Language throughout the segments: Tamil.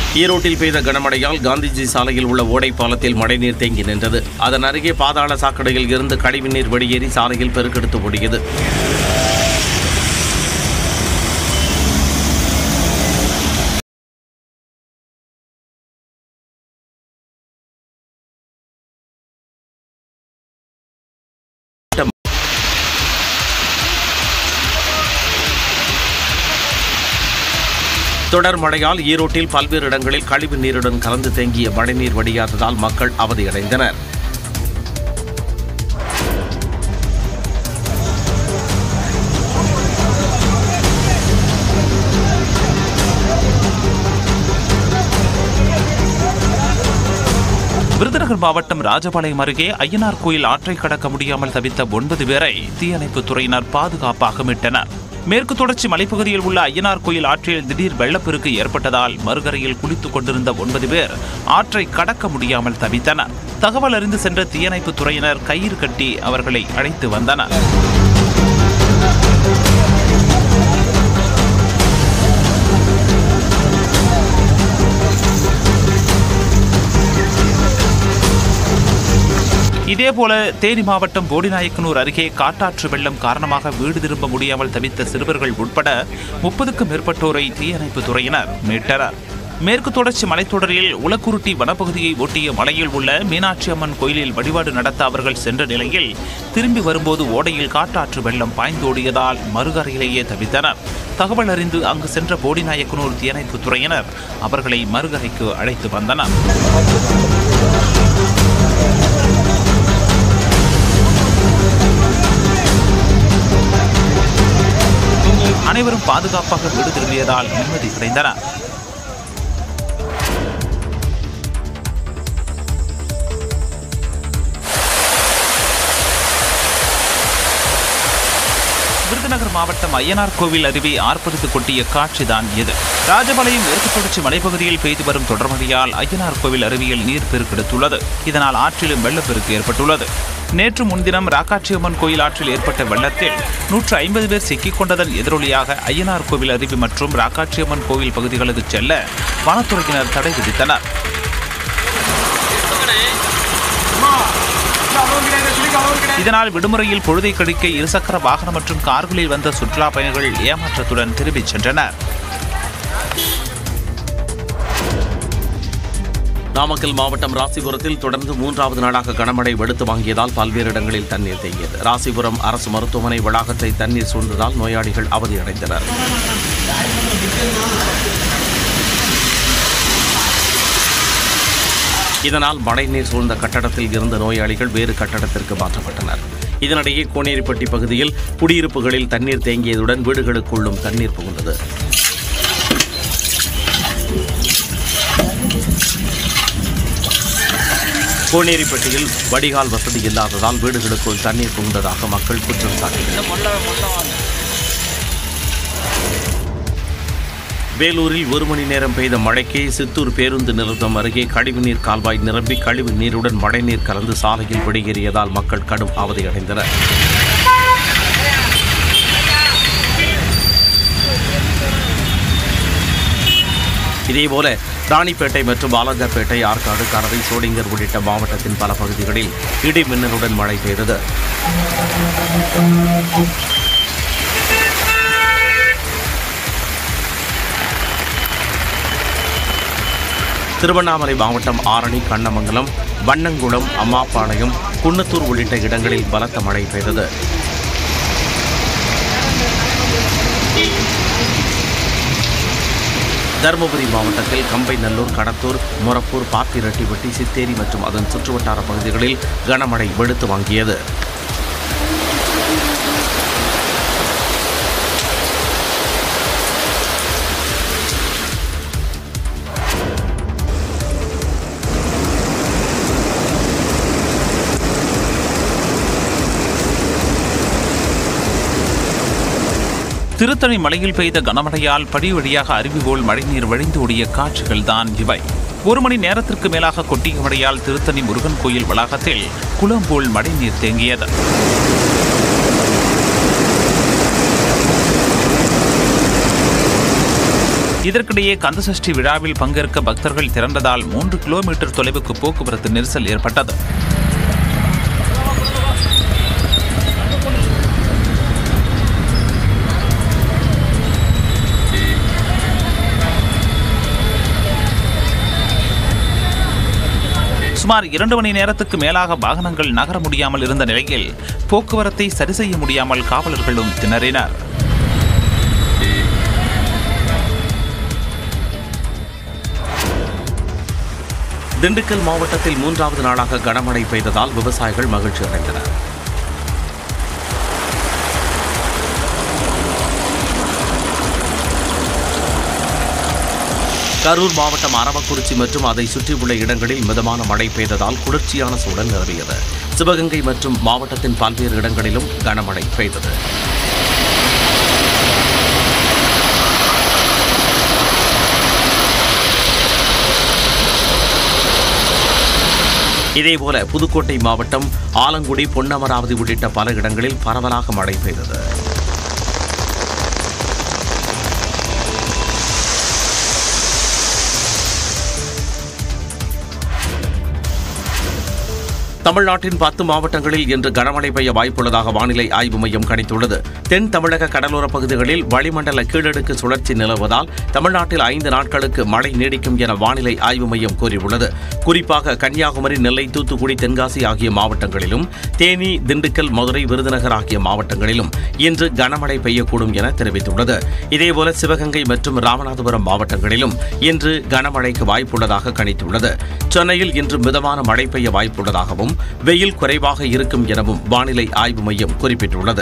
ஈரோட்டில் பெய்த கனமழையால் காந்திஜி சாலையில் உள்ள ஓடை பாலத்தில் மழைநீர் தேங்கி நின்றது அதன் அருகே பாதாள சாக்கடையில் இருந்து கழிவுநீர் வெளியேறி சாலையில் பெருக்கெடுத்து ஓடியது தொடர் மழையால் ஈரோட்டில் பல்வேறு இடங்களில் கழிவு நீருடன் கலந்து தேங்கிய மழைநீர் வடியாததால் மக்கள் அவதியடைந்தனர் விருதுநகர் மாவட்டம் ராஜபாளையம் அருகே ஐயனார் கோயில் ஆற்றை கடக்க முடியாமல் தவித்த ஒன்பது பேரை தீயணைப்புத் துறையினர் பாதுகாப்பாக மீட்டனர் மேற்கு தொடர்ச்சி மலைப்பகுதியில் உள்ள ஐயனார் கோயில் ஆற்றில் திடீர் வெள்ளப்பெருக்கு ஏற்பட்டதால் மறுகரையில் குளித்துக் கொண்டிருந்த ஒன்பது பேர் ஆற்றை கடக்க முடியாமல் தவித்தனர் தகவல் அறிந்து சென்ற தீயணைப்புத் துறையினர் கயிறு கட்டி அவர்களை அழைத்து வந்தனர் இதேபோல தேனி மாவட்டம் போடிநாயக்கனூர் அருகே காட்டாற்று வெள்ளம் காரணமாக வீடு திரும்ப முடியாமல் தவித்த சிறுவர்கள் உட்பட முப்பதுக்கும் மேற்பட்டோரை தீயணைப்பு துறையினர் மீட்டனர் மேற்கு தொடர்ச்சி மலைத்தொடரில் உலக்குருட்டி வனப்பகுதியை ஒட்டிய மலையில் உள்ள மீனாட்சி அம்மன் கோயிலில் வழிபாடு நடத்த அவர்கள் சென்ற நிலையில் திரும்பி வரும்போது ஓடையில் காட்டாற்று வெள்ளம் பாய்ந்தோடியதால் மறுகரையிலேயே தவித்தனர் தகவல் அறிந்து அங்கு சென்ற போடிநாயக்கனூர் தீயணைப்பு துறையினர் அவர்களை மறுகரைக்கு அழைத்து வந்தனர் அனைவரும் பாதுகாப்பாக வீடு திரும்பியதால் நிம்மதி கிடைந்தனர் விருதுநகர் மாவட்டம் ஐயனார் கோவில் அருவி ஆர்ப்பரித்து கொட்டிய காட்சிதான் இது ராஜபாளையம் மேற்கு தொடர்ச்சி மலைப்பகுதியில் பெய்து வரும் தொடர்மழையால் ஐயனார் கோவில் அருவியில் நீர் பெருக்கெடுத்துள்ளது இதனால் ஆற்றிலும் வெள்ளப்பெருக்கு ஏற்பட்டுள்ளது நேற்று முன்தினம் ராக்காட்சியம்மன் கோயில் ஆற்றில் ஏற்பட்ட வெள்ளத்தில் நூற்று ஐம்பது பேர் சிக்கிக் கொண்டதன் எதிரொலியாக ஐயனார் கோவில் அருவி மற்றும் ராக்காட்சியம்மன் கோவில் பகுதிகளுக்கு செல்ல வனத்துறையினர் தடை விதித்தனர் இதனால் விடுமுறையில் பொழுதை கழிக்க இருசக்கர வாகனம் மற்றும் கார்களில் வந்த சுற்றுலா பயணிகள் ஏமாற்றத்துடன் திரும்பிச் சென்றனர் நாமக்கல் மாவட்டம் ராசிபுரத்தில் தொடர்ந்து மூன்றாவது நாளாக கனமழை வெளுத்து வாங்கியதால் பல்வேறு இடங்களில் தண்ணீர் தேங்கியது ராசிபுரம் அரசு மருத்துவமனை வளாகத்தை தண்ணீர் சூழ்ந்ததால் நோயாளிகள் அவதியடைந்தனர் இதனால் மழைநீர் சூழ்ந்த கட்டடத்தில் இருந்த நோயாளிகள் வேறு கட்டடத்திற்கு மாற்றப்பட்டனர் இதனிடையே கோனேரிப்பட்டி பகுதியில் குடியிருப்புகளில் தண்ணீர் தேங்கியதுடன் வீடுகளுக்குள்ளும் தண்ணீர் புகுந்தது கோனேரிப்பட்டியில் வடிகால் வசதி இல்லாததால் வீடுகளுக்குள் தண்ணீர் புகுந்ததாக மக்கள் குற்றம் சாட்டினர் வேலூரில் ஒரு மணி நேரம் பெய்த மழைக்கே சித்தூர் பேருந்து நிறுத்தம் அருகே கழிவுநீர் கால்வாய் நிரம்பி கழிவு நீருடன் மழைநீர் கலந்து சாலையில் வெளியேறியதால் மக்கள் கடும் அவதியடைந்தனர் இதேபோல ராணிப்பேட்டை மற்றும் பாலாஜாப்பேட்டை ஆற்காடு கரவை சோளிங்கர் உள்ளிட்ட மாவட்டத்தின் பல பகுதிகளில் இடி மின்னலுடன் மழை பெய்தது திருவண்ணாமலை மாவட்டம் ஆரணி கண்ணமங்கலம் வண்ணங்குளம் அம்மாபாளையம் குன்னத்தூர் உள்ளிட்ட இடங்களில் பலத்த மழை பெய்தது தருமபுரி மாவட்டத்தில் கம்பை நல்லூர் கடத்தூர் மொரப்பூர் பாப்பிரெட்டிப்பட்டி சித்தேரி மற்றும் அதன் சுற்றுவட்டார பகுதிகளில் கனமழை வெளுத்து வாங்கியது திருத்தணி மலையில் பெய்த கனமழையால் படி வழியாக அருவி போல் மழைநீர் வழிந்து ஓடிய காட்சிகள் தான் இவை ஒரு மணி நேரத்திற்கு மேலாக கொட்டிய மழையால் திருத்தணி முருகன் கோயில் வளாகத்தில் குளம் போல் மழைநீர் தேங்கியது இதற்கிடையே கந்தசஷ்டி விழாவில் பங்கேற்க பக்தர்கள் திரண்டதால் மூன்று கிலோமீட்டர் தொலைவுக்கு போக்குவரத்து நெரிசல் ஏற்பட்டது சுமார் இரண்டு மணி நேரத்துக்கு மேலாக வாகனங்கள் நகர முடியாமல் இருந்த நிலையில் போக்குவரத்தை சரி செய்ய முடியாமல் காவலர்களும் திணறினர் திண்டுக்கல் மாவட்டத்தில் மூன்றாவது நாளாக கனமழை பெய்ததால் விவசாயிகள் மகிழ்ச்சி அடைந்தனர் கரூர் மாவட்டம் அரவக்குறிச்சி மற்றும் அதை சுற்றியுள்ள இடங்களில் மிதமான மழை பெய்ததால் குளிர்ச்சியான சூழல் நிலவியது சிவகங்கை மற்றும் மாவட்டத்தின் பல்வேறு இடங்களிலும் கனமழை பெய்தது இதேபோல புதுக்கோட்டை மாவட்டம் ஆலங்குடி பொன்னமராவதி உள்ளிட்ட பல இடங்களில் பரவலாக மழை பெய்தது தமிழ்நாட்டின் பத்து மாவட்டங்களில் இன்று கனமழை பெய்ய வாய்ப்புள்ளதாக வானிலை ஆய்வு மையம் கணித்துள்ளது தென் தமிழக கடலோரப் பகுதிகளில் வளிமண்டல கீழடுக்கு சுழற்சி நிலவுவதால் தமிழ்நாட்டில் ஐந்து நாட்களுக்கு மழை நீடிக்கும் என வானிலை ஆய்வு மையம் கூறியுள்ளது குறிப்பாக கன்னியாகுமரி நெல்லை தூத்துக்குடி தென்காசி ஆகிய மாவட்டங்களிலும் தேனி திண்டுக்கல் மதுரை விருதுநகர் ஆகிய மாவட்டங்களிலும் இன்று கனமழை பெய்யக்கூடும் என தெரிவித்துள்ளது இதேபோல சிவகங்கை மற்றும் ராமநாதபுரம் மாவட்டங்களிலும் இன்று கனமழைக்கு வாய்ப்புள்ளதாக கணித்துள்ளது சென்னையில் இன்று மிதமான மழை பெய்ய வாய்ப்புள்ளதாகவும் வெயில் குறைவாக இருக்கும் எனவும் வானிலை ஆய்வு மையம் குறிப்பிட்டுள்ளது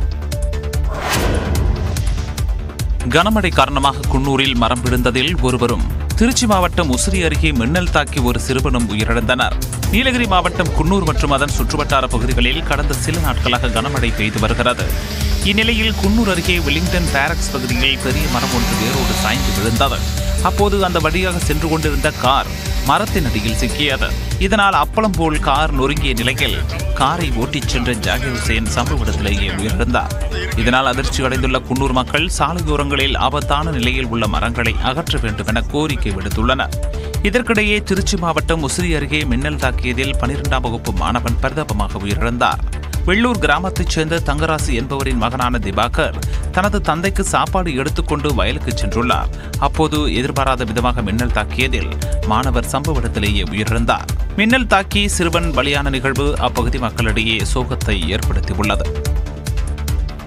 கனமழை காரணமாக குன்னூரில் மரம் விழுந்ததில் ஒருவரும் திருச்சி மாவட்டம் உசிறி அருகே மின்னல் தாக்கி ஒரு சிறுவனும் உயிரிழந்தனர் நீலகிரி மாவட்டம் குன்னூர் மற்றும் அதன் சுற்றுவட்டார பகுதிகளில் கடந்த சில நாட்களாக கனமழை பெய்து வருகிறது இந்நிலையில் குன்னூர் அருகே வெலிங்டன் பேரக்ஸ் பகுதியில் பெரிய மரம் ஒன்று வேரோடு சாய்ந்து விழுந்தது அப்போது அந்த வழியாக சென்று கொண்டிருந்த கார் மரத்தின் அடியில் சிக்கியது இதனால் அப்பளம் போல் கார் நொறுங்கிய நிலையில் காரை ஓட்டிச் சென்ற ஜாகிர் ஹுசேன் சம்பவ இடத்திலேயே உயிரிழந்தார் இதனால் அதிர்ச்சி அடைந்துள்ள குன்னூர் மக்கள் சாலையோரங்களில் ஆபத்தான நிலையில் உள்ள மரங்களை அகற்ற வேண்டும் என கோரிக்கை விடுத்துள்ளனர் இதற்கிடையே திருச்சி மாவட்டம் உசிறி அருகே மின்னல் தாக்கியதில் பனிரெண்டாம் வகுப்பு மாணவன் பரிதாபமாக உயிரிழந்தார் வெள்ளூர் கிராமத்தைச் சேர்ந்த தங்கராசு என்பவரின் மகனான திவாகர் தனது தந்தைக்கு சாப்பாடு எடுத்துக்கொண்டு வயலுக்கு சென்றுள்ளார் அப்போது எதிர்பாராத விதமாக மின்னல் தாக்கியதில் மாணவர் சம்பவ இடத்திலேயே உயிரிழந்தார் மின்னல் தாக்கி சிறுவன் பலியான நிகழ்வு அப்பகுதி மக்களிடையே சோகத்தை ஏற்படுத்தியுள்ளது